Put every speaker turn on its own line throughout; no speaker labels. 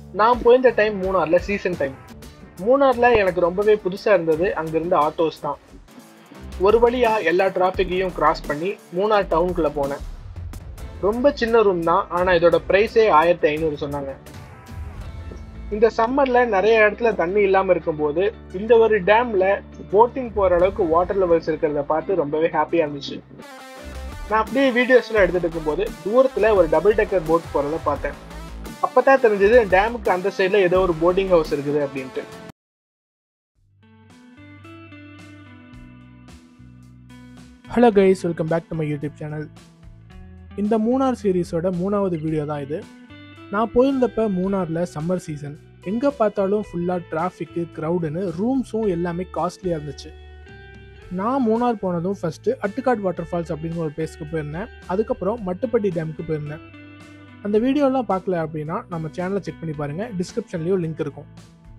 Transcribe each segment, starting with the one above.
நான் போயிருந்த டைம் மூணார்ல சீசன் டைம் மூணார்ல எனக்கு ரொம்பவே புதுசா இருந்தது அங்கிருந்த ஆட்டோஸ் தான் ஒரு வழியா எல்லா டிராஃபிக்கையும் கிராஸ் பண்ணி மூணார் டவுனுக்குள்ள போனேன் ரொம்ப சின்ன ரூம் தான் ஆனா இதோட பிரைஸே ஆயிரத்தி ஐநூறு சொன்னாங்க இந்த சம்மர்ல நிறைய இடத்துல தண்ணி இல்லாம இருக்கும்போது இந்த ஒரு டேம்ல போட்டிங் போற அளவுக்கு வாட்டர் லெவல்ஸ் இருக்கிறத பார்த்து ரொம்பவே ஹாப்பியா இருந்துச்சு நான் அப்படியே வீடியோஸ்ல எடுத்துட்டு இருக்கும்போது தூரத்துல ஒரு டபுள் டெக்கர் போட் போறத பார்த்தேன் அப்பதான் தெரிஞ்சது டேமுக்கு அந்த சைடுல ஏதோ ஒரு போட்டிங் ஹவுஸ் இருக்குது அப்படின்ட்டு
hello guys welcome back to my YouTube channel இந்த மூணார் சீரீஸோட மூணாவது வீடியோ தான் இது நான் போயிருந்தப்ப மூணாரில் சம்மர் சீசன் எங்கே பார்த்தாலும் ஃபுல்லாக டிராஃபிக்கு க்ரௌடுன்னு ரூம்ஸும் எல்லாமே காஸ்ட்லியாக இருந்துச்சு நான் மூணார் போனதும் ஃபஸ்ட்டு அட்டுக்காட் வாட்டர் ஃபால்ஸ் அப்படிங்கிற ஒரு பிளேஸ்க்கு போயிருந்தேன் அதுக்கப்புறம் மட்டுப்பட்டி டேமுக்கு போயிருந்தேன் அந்த வீடியோலாம் பார்க்கல அப்படின்னா நம்ம சேனலை செக் பண்ணி பாருங்கள் டிஸ்கிரிப்ஷன்லேயும் லிங்க் இருக்கும்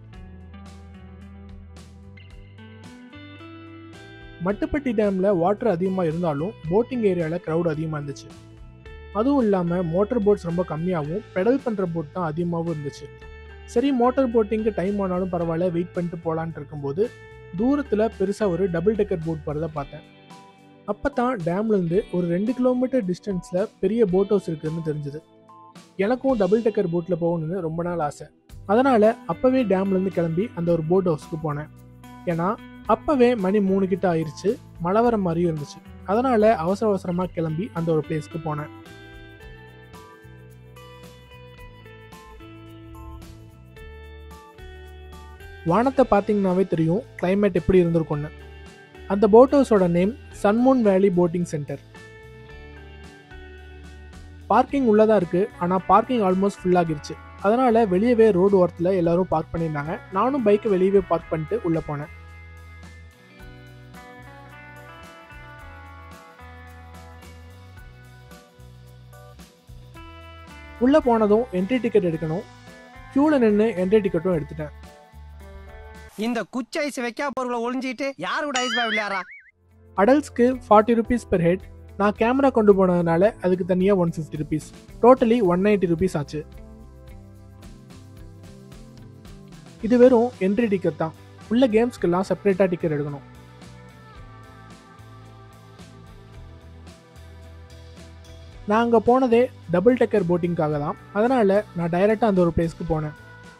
மட்டுப்பட்டி டேமில் வாட்டர் அதிகமாக இருந்தாலும் போட்டிங் ஏரியாவில் க்ரௌட் அதிகமாக இருந்துச்சு அதுவும் இல்லாமல் மோட்டர் போட்ஸ் ரொம்ப கம்மியாகவும் பெடல் பண்ணுற போட் தான் அதிகமாகவும் இருந்துச்சு சரி மோட்டார் போட்டிங்க்கு டைம் ஆனாலும் பரவாயில்ல வெயிட் பண்ணிட்டு போகலான்ட்டு இருக்கும்போது தூரத்தில் பெருசாக ஒரு டபுள் டெக்கர் போட் போகிறத பார்த்தேன் அப்போ தான் டேம்லேருந்து ஒரு ரெண்டு கிலோமீட்டர் டிஸ்டன்ஸில் பெரிய போட் ஹவுஸ் இருக்குதுன்னு தெரிஞ்சுது எனக்கும் டபுள் டெக்கர் போட்டில் போகணுன்னு ரொம்ப நாள் ஆசை அதனால் அப்போவே டேம்லேருந்து கிளம்பி அந்த ஒரு போட் ஹவுஸ்க்கு போனேன் ஏன்னா அப்போவே மணி மூணு கிட்ட ஆயிருச்சு மழை வர மாதிரியும் இருந்துச்சு அதனால் அவசர அவசரமாக கிளம்பி அந்த ஒரு பிளேஸ்க்கு போனேன் வானத்தை பார்த்தீங்கன்னாவே தெரியும் கிளைமேட் எப்படி இருந்திருக்கும்னு அந்த போட் ஹவுஸோட நேம் சன்மூன் வேலி போட்டிங் சென்டர் பார்க்கிங் உள்ளதாக இருக்குது ஆனால் பார்க்கிங் ஆல்மோஸ்ட் ஃபுல்லாகிருச்சு அதனால் வெளியவே ரோடு ஓரத்தில் எல்லாரும் பார்க் பண்ணியிருந்தாங்க நானும் பைக்கை வெளியவே பார்க் பண்ணிட்டு உள்ளே போனேன் உள்ளே போனதும் என்ட்ரி டிக்கெட் எடுக்கணும் க்யூவில் நின்று என்ட்ரி டிக்கெட்டும் எடுத்துட்டேன்
இந்த குச்சி ஐஸ் வைக்கா பொருளை ஒளிஞ்சிட்டு யாரு கூட ஐஸ் பாய் விளையாடுறா
அடல்ட்ஸ்க்கு ஃபார்ட்டி ருபீஸ் பெர் ஹெட் நான் கேமரா கொண்டு போனதுனால அதுக்கு தனியாக one fifty rupees totally one ninety rupees ஆச்சு இது வெறும் என்ட்ரி டிக்கெட் தான் உள்ள கேம்ஸ்க்கெல்லாம் செப்பரேட்டாக டிக்கெட் எடுக்கணும் நான் அங்கே போனதே டபுள் டெக்கர் போட்டிங்காக தான் அதனால் நான் டைரெக்டாக அந்த ஒரு பிளேஸ்க்கு போனேன்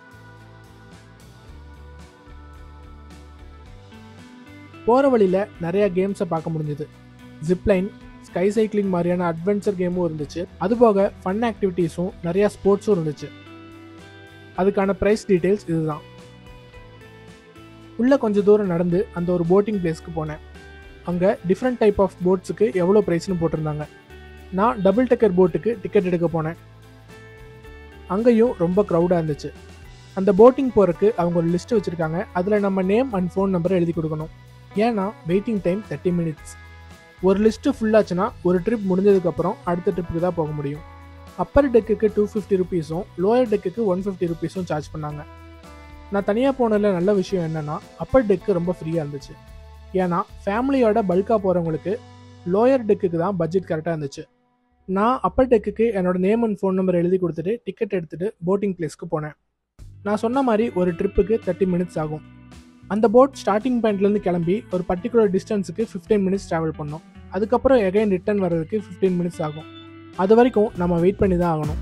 போகிற வழியில் நிறைய கேம்ஸை பார்க்க முடிஞ்சுது ஜிப்லைன் ஸ்கை சைக்கிளிங் மாதிரியான அட்வென்ச்சர் கேமும் இருந்துச்சு அதுபோக ஃபன் ஆக்டிவிட்டீஸும் நிறைய ஸ்போர்ட்ஸும் இருந்துச்சு அதுக்கான ப்ரைஸ் டீட்டெயில்ஸ் இதுதான் உள்ளே கொஞ்சம் தூரம் நடந்து அந்த ஒரு போட்டிங் பிளேஸ்க்கு போனேன் அங்கே டிஃப்ரெண்ட் டைப் ஆஃப் போட்ஸுக்கு எவ்வளோ ப்ரைஸ்னு போட்டிருந்தாங்க நான் டபுள் டெக்கர் போட்டுக்கு டிக்கெட் எடுக்க போனேன் அங்கேயும் ரொம்ப க்ரௌடாக இருந்துச்சு அந்த போட்டிங் போகிறக்கு அவங்க ஒரு லிஸ்ட் வச்சுருக்காங்க அதில் நம்ம நேம் அண்ட் ஃபோன் நம்பரை எழுதி கொடுக்கணும் ஏன்னா வெயிட்டிங் டைம் தேர்ட்டி மினிட்ஸ் ஒரு லிஸ்ட்டு ஃபுல்லாச்சுன்னா ஒரு ட்ரிப் முடிஞ்சதுக்கப்புறம் அடுத்த ட்ரிப்புக்கு தான் போக முடியும் அப்பர் டெக்குக்கு டூ ஃபிஃப்டி ருபீஸும் லோயர் டெக்குக்கு ஒன் ஃபிஃப்டி ருபீஸும் சார்ஜ் பண்ணாங்க நான் தனியாக போனதில் நல்ல விஷயம் என்னென்னா அப்பர் டெக்கு ரொம்ப ஃப்ரீயாக இருந்துச்சு ஏன்னா ஃபேமிலியோட பல்காக போகிறவங்களுக்கு லோயர் டெக்குக்கு தான் பட்ஜெட் கரெக்டாக இருந்துச்சு நான் அப்பர் டெக்குக்கு என்னோட நேம் அண்ட் ஃபோன் நம்பர் எழுதி கொடுத்துட்டு டிக்கெட் எடுத்துகிட்டு போட்டிங் பிளேஸ்க்கு போனேன் நான் சொன்ன மாதிரி ஒரு ட்ரிப்புக்கு தேர்ட்டி மினிட்ஸ் ஆகும் அந்த போட் ஸ்டார்டிங் பாயிண்ட்லேருந்து கிளம்பி ஒரு பர்டிகுலர் டிஸ்டன்ஸுக்கு ஃபிஃப்டீன் மினிட்ஸ் ட்ராவல் பண்ணோம் அதுக்கப்புறம் எகைன் ரிட்டர்ன் வர்றதுக்கு ஃபிஃப்டீன் மினிட்ஸ் ஆகும் அது வரைக்கும் நம்ம வெயிட் பண்ணி தான் ஆகணும்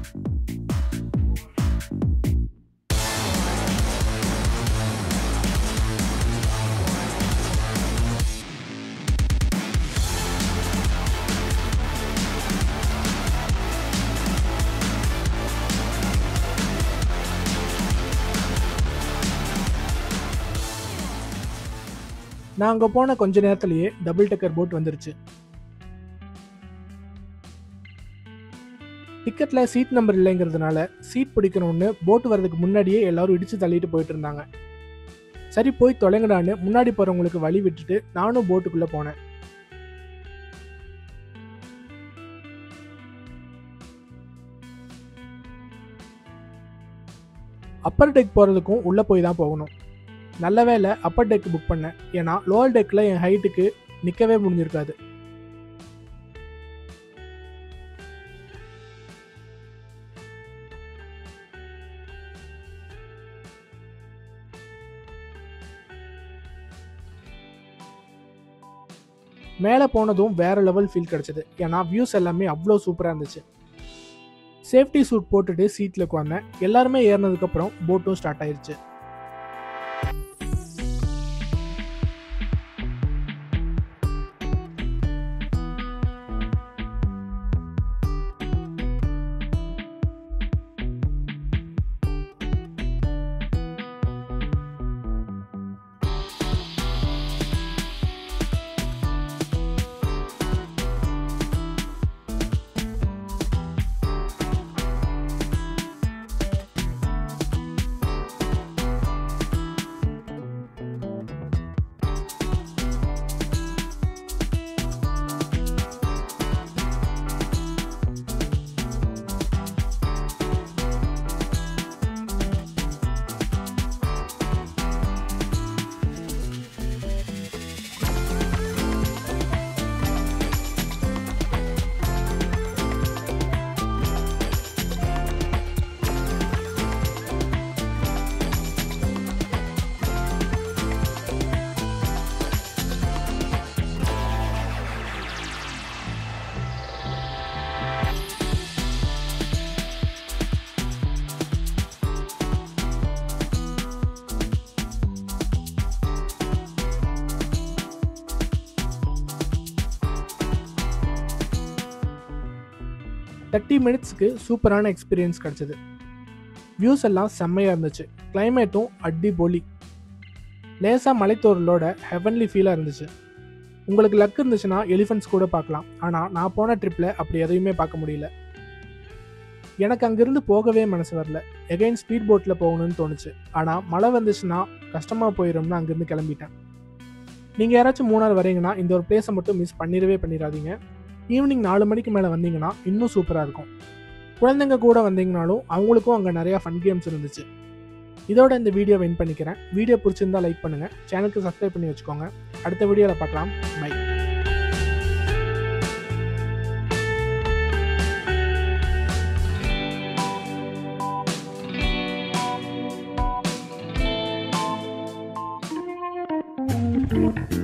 நான் அங்கே போன கொஞ்ச நேரத்திலேயே டபுள் டெக்கர் போட் வந்துருச்சு டிக்கெட்டில் சீட் நம்பர் இல்லைங்கிறதுனால சீட் பிடிக்கணும்னு போட்டு வர்றதுக்கு முன்னாடியே எல்லாரும் இடித்து தள்ளிட்டு போயிட்டு இருந்தாங்க சரி போய் தொலைங்கடான்னு முன்னாடி போகிறவங்களுக்கு வழி விட்டுட்டு நானும் போட்டுக்குள்ளே போனேன் அப்பர் டெக் போகிறதுக்கும் உள்ளே போய் தான் போகணும் நல்ல வேலை அப்பர் டெக் புக் பண்ணேன் ஏன்னா லோவர் டெக்கில் என் ஹைட்டுக்கு நிற்கவே முடிஞ்சிருக்காது மேலே போனதும் வேற லெவல் ஃபீல் கிடச்சிது ஏன்னா வியூஸ் எல்லாமே அவ்வளோ சூப்பராக இருந்துச்சு சேஃப்டி சூட் போட்டுட்டு சீட்டில் உட்காந்தேன் எல்லாருமே ஏறினதுக்கப்புறம் போட்டும் ஸ்டார்ட் ஆயிருச்சு தேர்ட்டி மினிட்ஸ்க்கு சூப்பரான எக்ஸ்பீரியன்ஸ் கிடச்சிது வியூஸ் எல்லாம் செம்மையாக இருந்துச்சு கிளைமேட்டும் அடிபொலி லேசாக மலைத்தோரலோட ஹெவன்லி ஃபீலாக இருந்துச்சு உங்களுக்கு லக் இருந்துச்சுன்னா எலிஃபென்ட்ஸ் கூட பார்க்கலாம் ஆனால் நான் போன ட்ரிப்பில் அப்படி எதையுமே பார்க்க முடியல எனக்கு அங்கேருந்து போகவே மனசு வரல எகைன் ஸ்பீட் போட்டில் போகணும்னு தோணுச்சு ஆனால் மழை வந்துச்சுன்னா கஷ்டமாக போயிடும்னு அங்கேருந்து கிளம்பிட்டேன் நீங்கள் யாராச்சும் மூணார் வரீங்கன்னா இந்த ஒரு பிளேஸை மட்டும் மிஸ் பண்ணிடவே பண்ணிடாதீங்க ஈவினிங் நாலு மணிக்கு மேலே வந்தீங்கன்னா இன்னும் சூப்பராக இருக்கும் குழந்தைங்க கூட வந்தீங்கனாலும் அவங்களுக்கும் அங்கே நிறையா ஃபன் கேம்ஸ் இருந்துச்சு இதோட இந்த வீடியோ வின் பண்ணிக்கிறேன் வீடியோ பிடிச்சிருந்தா லைக் பண்ணுங்கள் சேனலுக்கு சப்ஸ்கிரைப் பண்ணி வச்சுக்கோங்க அடுத்த வீடியோவில் பார்க்கலாம் பை
Thank you.